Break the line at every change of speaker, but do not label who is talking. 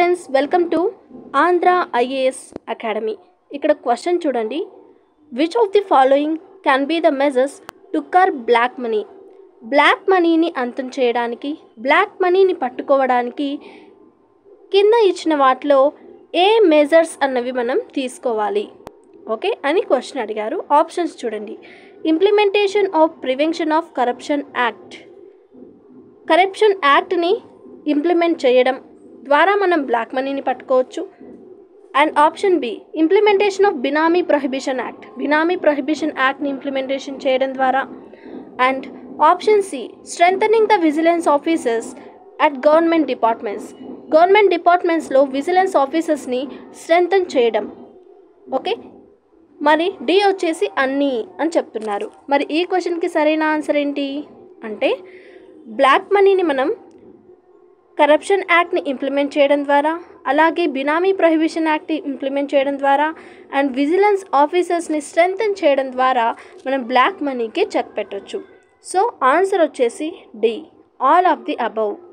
friends welcome to Andhra IAS academy ఇక్కడ question చూడండి which of the following can be the measures to curb black money black మనీని అంతం చేయడానికి black మనీని పట్టుకోవడానికి కింద ఇచ్చిన వాటిలో ఏ మెజర్స్ అన్నవి మనం తీసుకోవాలి ఓకే అని క్వశ్చన్ అడిగారు ఆప్షన్స్ చూడండి implementation of prevention of corruption act corruption యాక్ట్ని ఇంప్లిమెంట్ చేయడం ద్వారా మనం బ్లాక్ మనీని పట్టుకోవచ్చు and option B implementation of benami prohibition act benami prohibition యాక్ట్ని ఇంప్లిమెంటేషన్ చేయడం ద్వారా and option C strengthening the vigilance officers at government departments government డిపార్ట్మెంట్స్లో విజిలెన్స్ ఆఫీసర్స్ని స్ట్రెంథన్ చేయడం ఓకే మరి డి వచ్చేసి అన్నీ అని చెప్తున్నారు మరి ఈ క్వశ్చన్కి సరైన ఆన్సర్ ఏంటి అంటే బ్లాక్ మనీని మనం కరప్షన్ యాక్ట్ని ఇంప్లిమెంట్ చేయడం ద్వారా అలాగే బినామీ ప్రొహిబిషన్ యాక్ట్ ఇంప్లిమెంట్ చేయడం ద్వారా అండ్ విజిలెన్స్ ఆఫీసర్స్ని స్ట్రెంగ్తన్ చేయడం ద్వారా మనం బ్లాక్ మనీకి చెక్ పెట్టొచ్చు సో ఆన్సర్ వచ్చేసి D all of the above